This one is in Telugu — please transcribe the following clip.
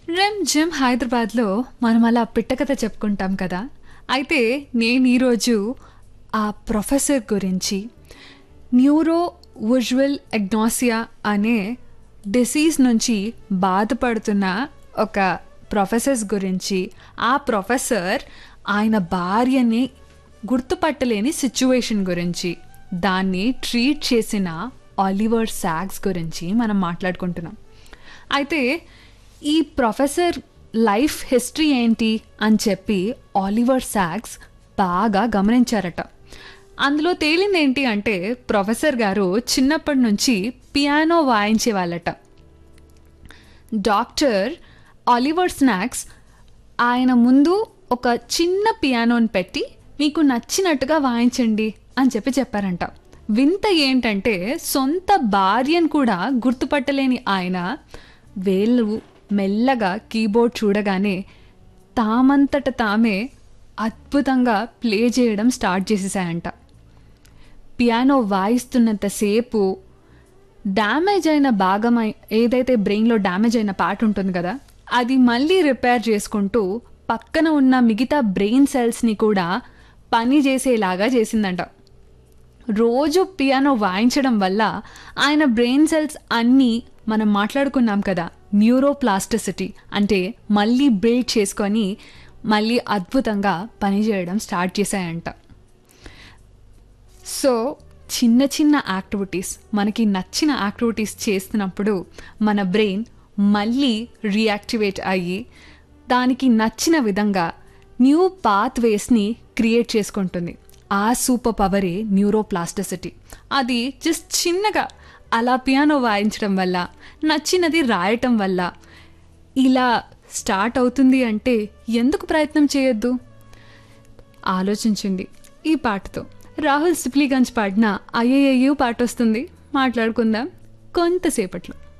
రెమ్ జిమ్ హైదరాబాద్లో మనం అలా పిట్టకథ చెప్పుకుంటాం కదా అయితే నేను ఈరోజు ఆ ప్రొఫెసర్ గురించి న్యూరో విజువల్ ఎగ్నాసియా అనే డిసీజ్ నుంచి బాధపడుతున్న ఒక ప్రొఫెసర్స్ గురించి ఆ ప్రొఫెసర్ ఆయన భార్యని గుర్తుపట్టలేని సిచ్యువేషన్ గురించి దాన్ని ట్రీట్ చేసిన ఆలివర్ సాగ్స్ గురించి మనం మాట్లాడుకుంటున్నాం అయితే ఈ ప్రొఫెసర్ లైఫ్ హిస్టరీ ఏంటి అని చెప్పి ఆలివర్ సాగ్స్ బాగా గమనించారట అందులో తేలింది ఏంటి అంటే ప్రొఫెసర్ గారు చిన్నప్పటి నుంచి పియానో వాయించే వాళ్ళట డాక్టర్ ఆలివర్ స్నాక్స్ ఆయన ముందు ఒక చిన్న పియానోని పెట్టి మీకు నచ్చినట్టుగా వాయించండి అని చెప్పి చెప్పారంట వింత ఏంటంటే సొంత భార్యను కూడా గుర్తుపట్టలేని ఆయన వేళ్ళు మెల్లగా కీబోర్డ్ చూడగానే తామంతట తామే అద్భుతంగా ప్లే చేయడం స్టార్ట్ చేసేసాయంట పియానో వాయిస్తున్నంతసేపు డ్యామేజ్ అయిన భాగం అయి- ఏదైతే బ్రెయిన్లో డ్యామేజ్ అయిన పార్ట్ ఉంటుంది కదా అది మళ్ళీ రిపేర్ చేసుకుంటూ పక్కన ఉన్న మిగతా బ్రెయిన్ సెల్స్ని కూడా పని చేసేలాగా చేసిందంట రోజు పియానో వాయించడం వల్ల ఆయన బ్రెయిన్ సెల్స్ అన్నీ మనం మాట్లాడుకున్నాం కదా న్యూరోప్లాస్టిసిటీ అంటే మళ్ళీ బిల్డ్ చేసుకొని మళ్ళీ అద్భుతంగా పనిచేయడం స్టార్ట్ చేశాయంట సో చిన్న చిన్న యాక్టివిటీస్ మనకి నచ్చిన యాక్టివిటీస్ చేస్తున్నప్పుడు మన బ్రెయిన్ మళ్ళీ రియాక్టివేట్ అయ్యి దానికి నచ్చిన విధంగా న్యూ పాత్వేస్ని క్రియేట్ చేసుకుంటుంది ఆ సూపర్ పవరే న్యూరోప్లాస్టిసిటీ అది జస్ట్ చిన్నగా అలా పియానో వాయించడం వల్ల నచ్చినది రాయటం వల్ల ఇలా స్టార్ట్ అవుతుంది అంటే ఎందుకు ప్రయత్నం చేయొద్దు ఆలోచించింది ఈ పాటతో రాహుల్ సిప్లీగంజ్ పాడిన అయ్యయ్యూ పాట వస్తుంది మాట్లాడుకుందాం కొంతసేపట్లో